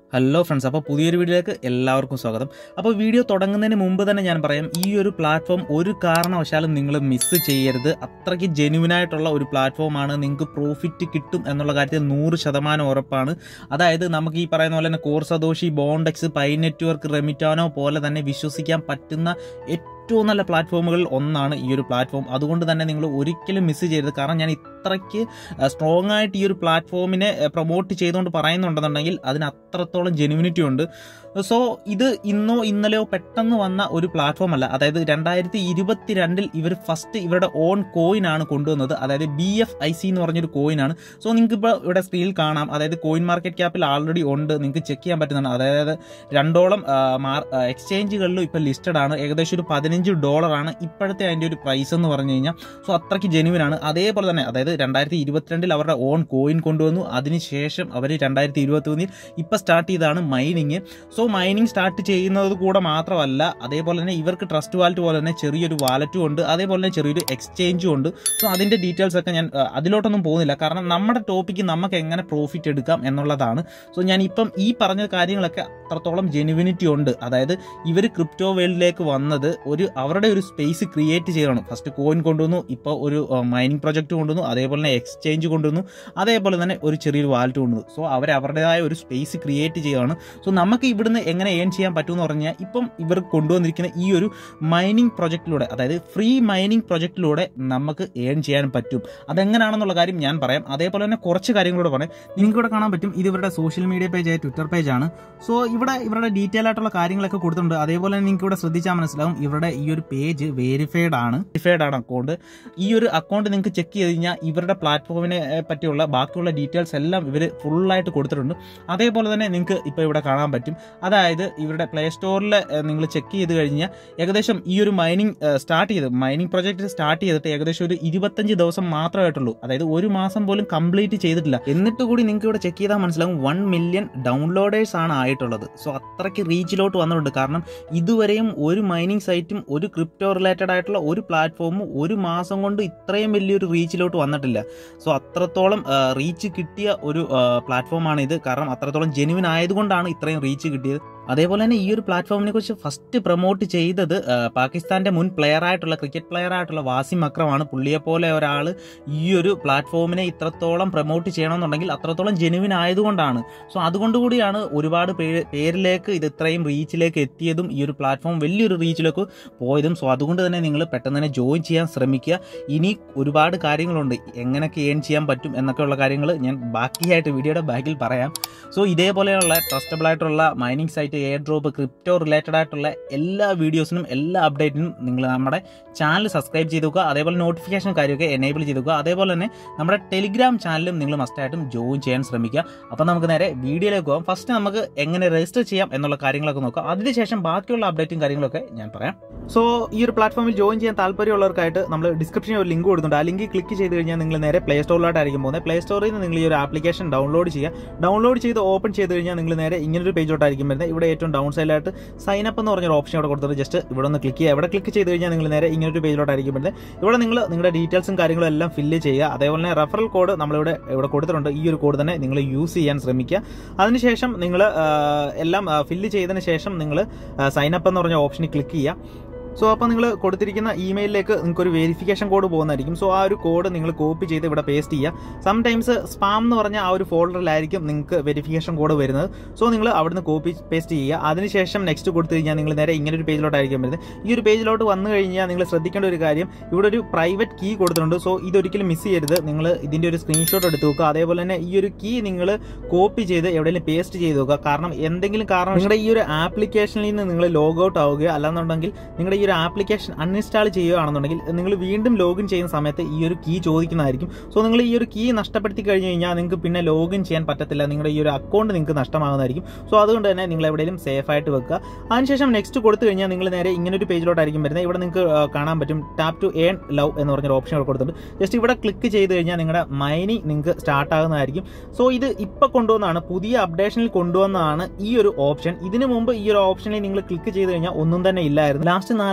hello friends അപ്പോൾ പുതിയൊരു വീഡിയോയിലേക്ക് എല്ലാവർക്കും സ്വാഗതം അപ്പോൾ വീഡിയോ തുടങ്ങുന്നതിന് മുമ്പ് തന്നെ ഞാൻ പറയാം ഈ ഒരു പ്ലാറ്റ്ഫോം ഒരു കാരണവശാലും നിങ്ങൾ മിസ് ചെയ്യരുത് അത്രയ്ക്ക് ജെനുവിനായിട്ടുള്ള ഒരു പ്ലാറ്റ്ഫോമാണ് നിങ്ങൾക്ക് പ്രോഫിറ്റ് കിട്ടും എന്നുള്ള കാര്യത്തിൽ നൂറ് ശതമാനം ഉറപ്പാണ് അതായത് നമുക്ക് ഈ പറയുന്ന പോലെ തന്നെ കോർസദോഷി ബോണ്ടെക്സ് പൈ നെറ്റ്വർക്ക് റെമിറ്റാനോ പോലെ തന്നെ വിശ്വസിക്കാൻ പറ്റുന്ന ഏറ്റവും നല്ല പ്ലാറ്റ്ഫോമുകളിൽ ഒന്നാണ് ഈ ഒരു പ്ലാറ്റ്ഫോം അതുകൊണ്ട് തന്നെ നിങ്ങൾ ഒരിക്കലും മിസ് ചെയ്യരുത് കാരണം ഞാൻ ഇത്രയ്ക്ക് സ്ട്രോങ് ആയിട്ട് ഈ ഒരു പ്ലാറ്റ്ഫോമിനെ പ്രൊമോട്ട് ചെയ്തുകൊണ്ട് പറയുന്നുണ്ടെന്നുണ്ടെങ്കിൽ അതിന് അത്രത്തോളം ജെനുവിനിറ്റി ഉണ്ട് സോ ഇത് ഇന്നോ ഇന്നലെയോ പെട്ടെന്ന് വന്ന ഒരു പ്ലാറ്റ്ഫോം അല്ല അതായത് രണ്ടായിരത്തി ഇരുപത്തിരണ്ടിൽ ഇവർ ഫസ്റ്റ് ഇവരുടെ ഓൺ കോയിൻ ആണ് കൊണ്ടുവന്നത് അതായത് ബി എഫ് ഐ സി എന്ന് പറഞ്ഞൊരു കോയിനാണ് സോ നിങ്ങൾക്ക് ഇപ്പോൾ ഇവിടെ സ്ക്രീനിൽ കാണാം അതായത് കോയിൻ മാർക്കറ്റ് ക്യാപ്പിൽ ആൾറെഡി ഉണ്ട് നിങ്ങൾക്ക് ചെക്ക് ചെയ്യാൻ പറ്റുന്നതാണ് അതായത് രണ്ടോളം എക്സ്ചേഞ്ചുകളിലും ഇപ്പോൾ ലിസ്റ്റഡ് ആണ് ഏകദേശം ഒരു പതിനഞ്ച് ഡോളറാണ് ഇപ്പോഴത്തെ അതിൻ്റെ ഒരു പ്രൈസ് എന്ന് പറഞ്ഞു കഴിഞ്ഞാൽ സോ അത്രയ്ക്ക് ജെനുവിൻ ആണ് അതേപോലെ തന്നെ അതായത് രണ്ടായിരത്തി ഇരുപത്തിരണ്ടിൽ അവരുടെ ഓൺ കോയിൻ കൊണ്ടുവന്നു അതിനുശേഷം അവർ രണ്ടായിരത്തി ഇരുപത്തി ഒന്നിൽ ഇപ്പോൾ സ്റ്റാർട്ട് ചെയ്താണ് മൈനിങ് സോ മൈനിങ് സ്റ്റാർട്ട് ചെയ്യുന്നത് കൂടെ മാത്രമല്ല അതേപോലെ തന്നെ ഇവർക്ക് ട്രസ്റ്റ് വാലറ്റ് പോലെ തന്നെ ചെറിയൊരു വാലറ്റും ഉണ്ട് അതേപോലെ തന്നെ ചെറിയൊരു എക്സ്ചേഞ്ചും ഉണ്ട് സോ അതിൻ്റെ ഡീറ്റെയിൽസ് ഒക്കെ ഞാൻ അഹ്, അതിലോട്ടൊന്നും പോകുന്നില്ല കാരണം നമ്മുടെ ടോപ്പിക്ക് നമുക്ക് എങ്ങനെ പ്രോഫിറ്റ് എടുക്കാം എന്നുള്ളതാണ് സോ ഞാൻ ഇപ്പം ഈ പറഞ്ഞ കാര്യങ്ങളൊക്കെ അത്രത്തോളം ജെനുവിനിറ്റി ഉണ്ട് അതായത് ഇവർ ക്രിപ്റ്റോ വേൾഡിലേക്ക് വന്നത് ഒരു അവരുടെ ഒരു സ്പേസ് ക്രിയേറ്റ് ചെയ്യണം ഫസ്റ്റ് കോയിൻ കൊണ്ടുവന്നു ഇപ്പോൾ ഒരു മൈനിങ് പ്രൊജക്റ്റ് കൊണ്ടുവന്നു അതേപോലെ തന്നെ എക്സ്ചേഞ്ച് കൊണ്ടുവന്നു അതേപോലെ തന്നെ ഒരു ചെറിയൊരു വാലറ്റ് കൊണ്ടുവന്നു സോ അവർ അവരുടേതായ ഒരു സ്പേസ് ക്രിയേറ്റ് ചെയ്യുകയാണ് സോ നമുക്ക് ഇവിടുന്ന് എങ്ങനെ ഏൺ ചെയ്യാൻ പറ്റുമെന്ന് പറഞ്ഞാൽ ഇപ്പം ഇവർ കൊണ്ടുവന്നിരിക്കുന്ന ഈ ഒരു മൈനിങ് പ്രൊജക്റ്റിലൂടെ അതായത് ഫ്രീ മൈനിങ് പ്രൊജക്റ്റിലൂടെ നമുക്ക് ഏൺ ചെയ്യാൻ പറ്റും അതെങ്ങനെയാണെന്നുള്ള കാര്യം ഞാൻ പറയാം അതേപോലെ തന്നെ കുറച്ച് കാര്യങ്ങളോട് പറയാം നിങ്ങൾക്ക് ഇവിടെ കാണാൻ പറ്റും ഇത് ഇവരുടെ സോഷ്യൽ മീഡിയ പേജ് ആയ ട്വിറ്റർ പേജ് ആണ് സോ ഇവിടെ ഇവരുടെ ഡീറ്റെയിൽ ആയിട്ടുള്ള കാര്യങ്ങളൊക്കെ കൊടുത്തിട്ടുണ്ട് അതേപോലെ തന്നെ നിങ്ങൾക്ക് ഇവിടെ ശ്രദ്ധിച്ചാൽ മനസ്സിലാവും ഇവരുടെ ഈ ഒരു പേജ് വെരിഫൈഡ് ആണ് വെരിഫൈഡ് ആണ് അക്കൗണ്ട് ഈ ഒരു അക്കൗണ്ട് നിങ്ങൾക്ക് ചെക്ക് ചെയ്ത് കഴിഞ്ഞാൽ ഇവരുടെ പ്ലാറ്റ്ഫോമിനെ ഏ, പറ്റിയുള്ള ബാക്കിയുള്ള ഡീറ്റെയിൽസ് എല്ലാം ഇവർ ഫുള്ളായിട്ട് കൊടുത്തിട്ടുണ്ട് അതേപോലെ തന്നെ നിങ്ങൾക്ക് ഇപ്പോൾ ഇവിടെ കാണാൻ പറ്റും അതായത് ഇവരുടെ പ്ലേ സ്റ്റോറിൽ നിങ്ങൾ ചെക്ക് ചെയ്ത് കഴിഞ്ഞാൽ ഏകദേശം ഈ ഒരു മൈനിങ് സ്റ്റാർട്ട് ചെയ്ത് മൈനിങ് പ്രൊജക്ട് സ്റ്റാർട്ട് ചെയ്തിട്ട് ഏകദേശം ഒരു ഇരുപത്തഞ്ച് ദിവസം മാത്രമായിട്ടുള്ളൂ അതായത് ഒരു മാസം പോലും കംപ്ലീറ്റ് ചെയ്തിട്ടില്ല എന്നിട്ട് കൂടി നിങ്ങൾക്ക് ഇവിടെ ചെക്ക് ചെയ്താൽ മനസ്സിലാവും വൺ മില്യൺ ഡൗൺലോഡേഴ്സ് ആണ് ആയിട്ടുള്ളത് സോ അത്രയ്ക്ക് റീച്ചിലോട്ട് വന്നിട്ടുണ്ട് കാരണം ഇതുവരെയും ഒരു മൈനിങ് സൈറ്റും ഒരു ക്രിപ്റ്റോ റിലേറ്റഡ് ആയിട്ടുള്ള ഒരു പ്ലാറ്റ്ഫോമും ഒരു മാസം കൊണ്ട് ഇത്രയും വലിയൊരു റീച്ചിലോട്ട് വന്നിട്ടില്ല സോ അത്രത്തോളം റീച്ച് കിട്ടിയ ഒരു പ്ലാറ്റ്ഫോമാണ് ഇത് കാരണം അത്രത്തോളം ജെനുവിൻ ആയതുകൊണ്ടാണ് ഇത്രയും റീച്ച് കിട്ടിയത് അതേപോലെ തന്നെ ഈ ഒരു പ്ലാറ്റ്ഫോമിനെ കുറിച്ച് ഫസ്റ്റ് പ്രൊമോട്ട് ചെയ്തത് ആ, പാകിസ്ഥാന്റെ മുൻ പ്ലെയർ ആയിട്ടുള്ള ക്രിക്കറ്റ് പ്ലെയർ ആയിട്ടുള്ള വാസിം അക്രമാണ് പുള്ളിയെ പോലെ ഒരാൾ ഈ ഒരു പ്ലാറ്റ്ഫോമിനെ ഇത്രത്തോളം പ്രൊമോട്ട് ചെയ്യണമെന്നുണ്ടെങ്കിൽ അത്രത്തോളം ജെനുവിൻ ആയതുകൊണ്ടാണ് സോ അതുകൊണ്ട് കൂടിയാണ് ഒരുപാട് പേര് പേരിലേക്ക് ഇത് ഇത്രയും റീച്ചിലേക്ക് എത്തിയതും ഈ ഒരു പ്ലാറ്റ്ഫോം വലിയൊരു റീച്ചിലേക്ക് പോയതും സോ അതുകൊണ്ട് തന്നെ നിങ്ങൾ പെട്ടെന്ന് തന്നെ ജോയിൻ ചെയ്യാൻ ശ്രമിക്കുക ഇനി ഒരുപാട് കാര്യങ്ങളുണ്ട് എങ്ങനെയൊക്കെ ഏൺ ചെയ്യാൻ പറ്റും എന്നൊക്കെയുള്ള കാര്യങ്ങൾ ഞാൻ ബാക്കിയായിട്ട് വീഡിയോയുടെ ബാക്കിൽ പറയാം സോ ഇതേപോലെയുള്ള ട്രസ്റ്റബിൾ ആയിട്ടുള്ള mining site airdrop crypto related ആയിട്ടുള്ള എല്ലാ വീഡിയോസിനും എല്ലാ അപ്ഡേറ്റിനും നിങ്ങൾ നമ്മുടെ ചാനൽ സബ്സ്ക്രൈബ് ചെയ്ത് വെക്കുക അതേപോലെ നോട്ടിഫിക്കേഷൻ കാര്യമൊക്കെ എനേബിൾ ചെയ്ത് വെക്കുക അതേപോലെ തന്നെ നമ്മുടെ ടെലിഗ്രാം ചാനലും നിങ്ങൾ മസ്റ്റായിട്ടും ജോയിൻ ചെയ്യാൻ ശ്രമിക്കുക അപ്പോൾ നമുക്ക് നേരെ വീഡിയോയിലേക്ക് പോകാം ഫസ്റ്റ് നമുക്ക് എങ്ങനെ രജിസ്റ്റർ ചെയ്യാം എന്നുള്ള കാര്യങ്ങളൊക്കെ നോക്കാം അതിനുശേഷം ബാക്കിയുള്ള അപ്ഡേറ്റും കാര്യങ്ങളൊക്കെ ഞാൻ പറയാം സോ ഈ ഒരു പ്ലാറ്റ്ഫോമിൽ ജോയിൻ ചെയ്യാൻ താല്പര്യമുള്ളവർക്കായിട്ട് നമ്മൾ ഡിസ്ക്രിപ്ഷനിൽ ഒരു ലിങ്ക് കൊടുക്കുന്നുണ്ട് ആ ലിങ്ക് ക്ലിക്ക് ചെയ്ത് കഴിഞ്ഞാൽ നിങ്ങൾ നേരെ പ്ലേ സ്റ്റോറിലോട്ടായിരിക്കും പോകുന്നത് പ്ലേ സ്റ്റോറിൽ നിന്ന് നിങ്ങൾ ഈ ഒരു ആപ്ലിക്കേഷൻ ഡൗൺലോഡ് ചെയ്യുക ഡൗൺലോഡ് ചെയ്ത് ഓപ്പൺ ചെയ്ത് കഴിഞ്ഞാൽ നിങ്ങൾ നേരെ ഇങ്ങനൊരു പേജോട്ടായിരിക്കും വരുന്നത് ഇവിടെ ഏറ്റവും ഡൗൺ സൈഡിലായിട്ട് സൈൻ അപ്പ് എന്ന് പറഞ്ഞൊരു ഓപ്ഷൻ ഇവിടെ കൊടുത്തിട്ട് ജസ്റ്റ് ഇവിടെ ഒന്ന് ക്ലിക്ക് ചെയ്യുക ഇവിടെ ക്ലിക്ക് ചെയ്ത് കഴിഞ്ഞാൽ നിങ്ങൾ നേരെ ഇങ്ങനൊരു പേജിലോട്ടായിരിക്കും വരുന്നത് ഇവിടെ നിങ്ങൾ നിങ്ങളുടെ ഡീറ്റെയിൽസും കാര്യങ്ങളും എല്ലാം ഫില്ല് ചെയ്യുക അതേപോലെ തന്നെ റെഫറൽ കോഡ് നമ്മളിവിടെ ഇവിടെ കൊടുത്തിട്ടുണ്ട് ഈ ഒരു കോഡ് തന്നെ നിങ്ങൾ യൂസ് ചെയ്യാൻ ശ്രമിക്കുക അതിനുശേഷം നിങ്ങൾ എല്ലാം ഫില്ല് ചെയ്തതിന് ശേഷം നിങ്ങൾ സൈൻ അപ്പ് എന്ന് പറഞ്ഞ ഓപ്ഷനിൽ ക്ലിക്ക് ചെയ്യുക സോ അപ്പോൾ നിങ്ങൾ കൊടുത്തിരിക്കുന്ന ഇമെയിലിലേക്ക് നിങ്ങൾക്ക് ഒരു വെരിഫിക്കേഷൻ കോഡ് പോകുന്നതായിരിക്കും സോ ആ ഒരു കോഡ് നിങ്ങൾ കോപ്പി ചെയ്ത് ഇവിടെ പേസ്റ്റ് ചെയ്യുക സം ടൈംസ് സ്പാം എന്ന് പറഞ്ഞ ആ ഒരു ഫോൾഡറിലായിരിക്കും നിങ്ങൾക്ക് വെരിഫിക്കേഷൻ കോഡ് വരുന്നത് സോ നിങ്ങൾ അവിടുന്ന് കോപ്പി പേസ്റ്റ് ചെയ്യുക അതിനുശേഷം നെക്സ്റ്റ് കൊടുത്തു കഴിഞ്ഞാൽ നിങ്ങൾ നേരെ ഇങ്ങനെ ഒരു പേജിലോട്ടായിരിക്കും വരുന്നത് ഈ ഒരു പേജിലോട്ട് വന്നു കഴിഞ്ഞാൽ നിങ്ങൾ ശ്രദ്ധിക്കേണ്ട ഒരു കാര്യം ഇവിടെ ഒരു പ്രൈവറ്റ് കീ കൊടുത്തിട്ടുണ്ട് സോ ഇതൊരിക്കലും മിസ് ചെയ്യരുത് നിങ്ങൾ ഇതിൻ്റെ ഒരു സ്ക്രീൻഷോട്ട് എടുത്ത് വെക്കുക അതേപോലെ തന്നെ ഈ ഒരു കീ നിങ്ങൾ കോപ്പി ചെയ്ത് എവിടെയെങ്കിലും പേസ്റ്റ് ചെയ്ത് വെക്കുക കാരണം എന്തെങ്കിലും കാരണം നിങ്ങളുടെ ഈ ഒരു ആപ്ലിക്കേഷനിൽ നിന്ന് നിങ്ങൾ ലോഗ് ഔട്ട് ആവുകയോ അല്ലാന്നുണ്ടെങ്കിൽ നിങ്ങളുടെ ഈ ഒരു ആപ്ലിക്കേഷൻ അൺഇൻസ്റ്റാൾ ചെയ്യുകയാണെന്നുണ്ടെങ്കിൽ നിങ്ങൾ വീണ്ടും ലോഗിൻ ചെയ്യുന്ന സമയത്ത് ഈ ഒരു കീ ചോദിക്കുന്നതായിരിക്കും സോ നിങ്ങൾ ഈ ഒരു കീ നഷ്ടപ്പെടുത്തി കഴിഞ്ഞ് കഴിഞ്ഞാൽ നിങ്ങൾക്ക് പിന്നെ ലോഗിൻ ചെയ്യാൻ പറ്റത്തില്ല നിങ്ങളുടെ ഈ ഒരു അക്കൗണ്ട് നിങ്ങൾക്ക് നഷ്ടമാകുന്നതായിരിക്കും സോ അതുകൊണ്ട് തന്നെ നിങ്ങൾ എവിടെയെങ്കിലും സേഫ് ആയിട്ട് വെക്കുക അതിനുശേഷം നെക്സ്റ്റ് കൊടുത്തു കഴിഞ്ഞാൽ നിങ്ങൾ നേരെ ഇങ്ങനെ ഒരു പേജിലോട്ടായിരിക്കും വരുന്നത് ഇവിടെ നിങ്ങൾക്ക് ആ, കാണാൻ പറ്റും ടാപ്പ് ടു ഏൺ ലവ് എന്ന് പറഞ്ഞൊരു ഓപ്ഷൻ ഇവിടെ കൊടുത്തിട്ടുണ്ട് ജസ്റ്റ് ഇവിടെ ക്ലിക്ക് ചെയ്ത് കഴിഞ്ഞാൽ നിങ്ങളുടെ മൈനിങ് നിങ്ങൾക്ക് സ്റ്റാർട്ട് ആകുന്നതായിരിക്കും സോ ഇത് ഇപ്പൊ കൊണ്ടുവന്നതാണ് പുതിയ അപ്ഡേഷനിൽ കൊണ്ടുവന്നതാണ് ഈ ഒരു ഓപ്ഷൻ ഇതിനു മുമ്പ് ഈ ഒരു ഓപ്ഷനിൽ നിങ്ങൾ ക്ലിക്ക് ചെയ്ത് കഴിഞ്ഞാൽ ഒന്നും തന്നെ ഇല്ലായിരുന്നു ലാസ്റ്റ് നാലാം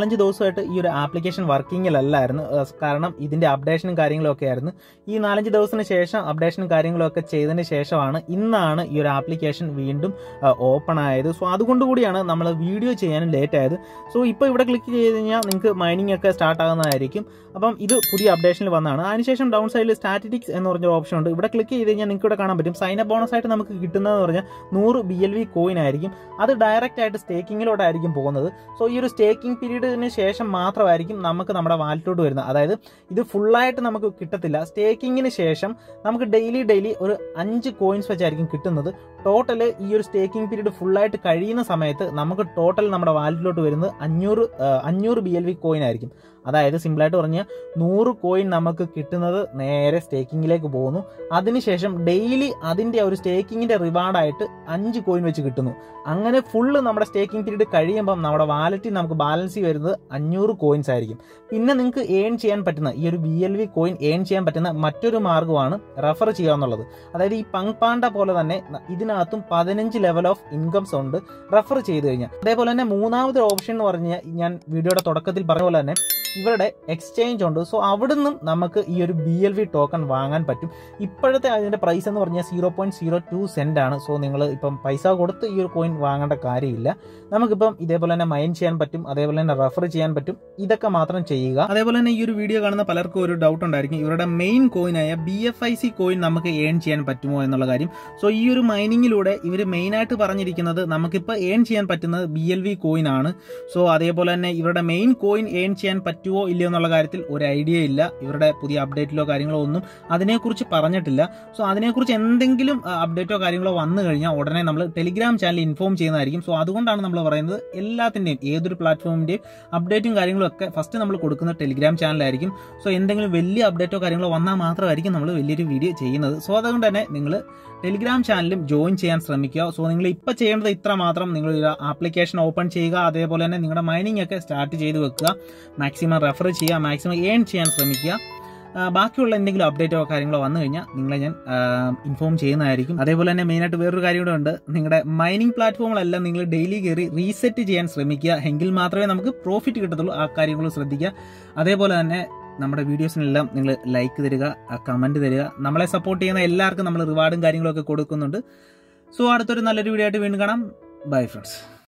നാലഞ്ച് ദിവസമായിട്ട് ഈ ഒരു ആപ്ലിക്കേഷൻ വർക്കിങ്ങിലല്ലായിരുന്നു ഏഹ് കാരണം ഇതിന്റെ അപ്ഡേഷനും കാര്യങ്ങളും ഒക്കെ ആയിരുന്നു ഈ നാലഞ്ച് ദിവസത്തിന് ശേഷം അപ്ഡേഷനും കാര്യങ്ങളും ഒക്കെ ചെയ്തതിന് ശേഷമാണ് ഇന്നാണ് ഈ ഒരു ആപ്ലിക്കേഷൻ വീണ്ടും ഓപ്പൺ ആയത് സോ അതുകൊണ്ട് കൂടിയാണ് നമ്മൾ വീഡിയോ ചെയ്യാനും ലേറ്റ് ആയത് സോ ഇപ്പോൾ ഇവിടെ ക്ലിക്ക് ചെയ്ത് കഴിഞ്ഞാൽ നിങ്ങൾക്ക് മൈനിങ് ഒക്കെ സ്റ്റാർട്ട് ആകുന്നതായിരിക്കും അപ്പം ഇത് പുതിയ അപ്ഡേഷനിൽ വന്നതാണ് അതിനുശേഷം ഡൗൺ സൈഡിൽ സ്റ്റാറ്റിറ്റിക്സ് എന്ന് പറഞ്ഞൊരു ഓപ്ഷൻ ഉണ്ട് ഇവിടെ ക്ലിക്ക് ചെയ്ത് കഴിഞ്ഞാൽ നിങ്ങൾക്ക് ഇവിടെ കാണാൻ പറ്റും സൈൻ അപ്പ് ബോണസ് ആയിട്ട് നമുക്ക് കിട്ടുന്നതെന്ന് പറഞ്ഞാൽ നൂറ് ബി എൽ വി കോയിൻ ആയിരിക്കും അത് ഡയറക്റ്റ് ആയിട്ട് സ്റ്റേക്കിങ്ങിലോട്ടായിരിക്കും പോകുന്നത് സോ ഈ ഒരു സ്റ്റേക്കിംഗ് പീരീഡിന് ശേഷം മാത്രമായിരിക്കും നമുക്ക് നമ്മുടെ വാലറ്റിലോട്ട് വരുന്നത് അതായത് ഇത് ഫുള്ളായിട്ട് നമുക്ക് കിട്ടത്തില്ല സ്റ്റേക്കിങ്ങിന് ശേഷം നമുക്ക് ഡെയിലി ഡെയിലി ഒരു അഞ്ച് കോയിൻസ് വെച്ചായിരിക്കും കിട്ടുന്നത് ടോട്ടൽ ഈ ഒരു സ്റ്റേക്കിംഗ് പീരീഡ് ഫുള്ളായിട്ട് കഴിയുന്ന സമയത്ത് നമുക്ക് ടോട്ടൽ നമ്മുടെ വാലറ്റിലോട്ട് വരുന്നത് അഞ്ഞൂറ് ആ, അഞ്ഞൂറ് ബി എൽ വി കോയിൻ ആയിരിക്കും അതായത് സിമ്പിളായിട്ട് പറഞ്ഞാൽ നൂറ് കോയിൻ നമുക്ക് കിട്ടുന്നത് നേരെ സ്റ്റേക്കിങ്ങിലേക്ക് പോകുന്നു അതിനുശേഷം ഡെയിലി അതിൻ്റെ ഒരു സ്റ്റേക്കിങ്ങിൻ്റെ റിവാർഡായിട്ട് അഞ്ച് കോയിൻ വെച്ച് കിട്ടുന്നു അങ്ങനെ ഫുള്ള് നമ്മുടെ സ്റ്റേക്കിംഗ് പീരീഡ് കഴിയുമ്പം നമ്മുടെ വാലറ്റിൽ നമുക്ക് ബാലൻസ് വരുന്നത് അഞ്ഞൂറ് കോയിൻസ് ആയിരിക്കും പിന്നെ നിങ്ങൾക്ക് ഏൺ ചെയ്യാൻ പറ്റുന്ന ഈ ഒരു B L V coin earn ചെയ്യാൻ പറ്റുന്ന മറ്റൊരു മാർഗ്ഗമാണ് റെഫർ ചെയ്യുക എന്നുള്ളത് അതായത് ഈ പങ് പാണ്ട പോലെ തന്നെ ന- ഇതിനകത്തും പതിനഞ്ച് ലെവൽ ഓഫ് ഇൻകംസ് ഉണ്ട് റെഫർ ചെയ്ത് കഴിഞ്ഞാൽ അതേപോലെ തന്നെ മൂന്നാമത്തെ ഓപ്ഷൻ എന്ന് പറഞ്ഞാൽ ഞാൻ വീഡിയോയുടെ തുടക്കത്തിൽ പറഞ്ഞ പോലെ തന്നെ ഇവരുടെ എക്സ്ചേഞ്ച് ഉണ്ട് സോ അവിടുന്നും നമുക്ക് ഈ ഒരു ബി എൽ വി ടോക്കൺ വാങ്ങാൻ പറ്റും ഇപ്പോഴത്തെ അതിന്റെ പ്രൈസ് എന്ന് പറഞ്ഞാൽ zero point zero two cent ആണ് സോ നിങ്ങൾ ഇപ്പം പൈസ കൊടുത്ത് ഈ ഒരു കോയിൻ വാങ്ങേണ്ട കാര്യമില്ല നമുക്കിപ്പം ഇതേപോലെ തന്നെ മൈൻ ചെയ്യാൻ പറ്റും അതേപോലെ തന്നെ റെഫർ ചെയ്യാൻ പറ്റും ഇതൊക്കെ മാത്രം ചെയ്യുക അതേപോലെ തന്നെ ഈ ഒരു വീഡിയോ കാണുന്ന പലർക്കും ഒരു ഡൗട്ട് ഉണ്ടായിരിക്കും ഇവരുടെ മെയിൻ കോയിനായ B F I C coin നമുക്ക് ഏൺ ചെയ്യാൻ പറ്റുമോ എന്നുള്ള കാര്യം സോ ഈ ഒരു മൈനിങ്ങിലൂടെ ഇവർ മെയിനായിട്ട് പറഞ്ഞിരിക്കുന്നത് നമുക്കിപ്പോൾ ഏൺ ചെയ്യാൻ പറ്റുന്നത് ബി എൽ വി കോയിൻ ആണ് സോ അതേപോലെ തന്നെ ഇവരുടെ മെയിൻ കോയിൻ ഏൺ ചെയ്യാൻ പറ്റുമോ ഇല്ലയോ എന്നുള്ള കാര്യത്തിൽ ഒരു ഐഡിയ ഇല്ല ഇവരുടെ പുതിയ അപ്ഡേറ്റിലോ കാര്യങ്ങളോ ഒന്നും അതിനെക്കുറിച്ച് പറഞ്ഞിട്ടില്ല സോ അതിനെക്കുറിച്ച് എന്തെങ്കിലും അപ്ഡേറ്റോ കാര്യങ്ങളോ വന്നു കഴിഞ്ഞാൽ ഉടനെ നമ്മൾ ടെലിഗ്രാം ചാനൽ ഇൻഫോം ചെയ്യുന്നതായിരിക്കും സോ അതുകൊണ്ടാണ് നമ്മൾ പറയുന്നത് എല്ലാത്തിൻ്റെയും ഏതൊരു പ്ലാറ്റ്ഫോമിൻ്റെയും അപ്ഡേറ്റും കാര്യങ്ങളും ഒക്കെ ഫസ്റ്റ് നമ്മൾ കൊടുക്കുന്നത് ടെലിഗ്രാം ചാനലായിരിക്കും സോ എന്തെങ്കിലും വലിയ അപ്ഡേറ്റോ കാര്യങ്ങളോ വന്നാൽ മാത്രമായിരിക്കും നമ്മൾ വലിയൊരു വീഡിയോ ചെയ്യുന്നത് സോ അതുകൊണ്ട് തന്നെ നിങ്ങൾ ടെലിഗ്രാം ചാനലും ജോയിൻ ചെയ്യാൻ ശ്രമിക്കുക സോ നിങ്ങൾ ഇപ്പോൾ ചെയ്യേണ്ടത് ഇത്ര മാത്രം നിങ്ങൾ ഒരു ആപ്ലിക്കേഷൻ ഓപ്പൺ ചെയ്യുക അതേപോലെ തന്നെ നിങ്ങളുടെ മൈനിങ് ഒക്കെ സ്റ്റാർട്ട് ചെയ്ത് വെക്കുക മാക്സിമം റെഫർ ചെയ്യുക മാക്സിമം ഏൺ ചെയ്യാൻ ശ്രമിക്കുക ആ, ബാക്കിയുള്ള എന്തെങ്കിലും അപ്ഡേറ്റോ കാര്യങ്ങളോ വന്നു കഴിഞ്ഞാൽ നിങ്ങളെ ഞാൻ ഇൻഫോം ചെയ്യുന്നതായിരിക്കും അതേപോലെ തന്നെ മെയിനായിട്ട് വേറൊരു കാര്യം കൂടെ ഉണ്ട് നിങ്ങളുടെ മൈനിങ് പ്ലാറ്റ്ഫോമിലെല്ലാം നിങ്ങൾ ഡെയിലി കയറി റീസെറ്റ് ചെയ്യാൻ ശ്രമിക്കുക എങ്കിൽ മാത്രമേ നമുക്ക് പ്രോഫിറ്റ് കിട്ടത്തുള്ളൂ ആ കാര്യങ്ങൾ ശ്രദ്ധിക്കുക അതേപോലെ തന്നെ നമ്മുടെ വീഡിയോസിനെല്ലാം നിങ്ങൾ ലൈക്ക് തരിക കമൻറ്റ് തരിക നമ്മളെ സപ്പോർട്ട് ചെയ്യുന്ന എല്ലാവർക്കും നമ്മൾ റിവാർഡും കാര്യങ്ങളൊക്കെ കൊടുക്കുന്നുണ്ട് സോ അടുത്തൊരു നല്ലൊരു വീഡിയോ ആയിട്ട് വീണ്ടും കാണാം ബൈ ഫ്രണ്ട്സ്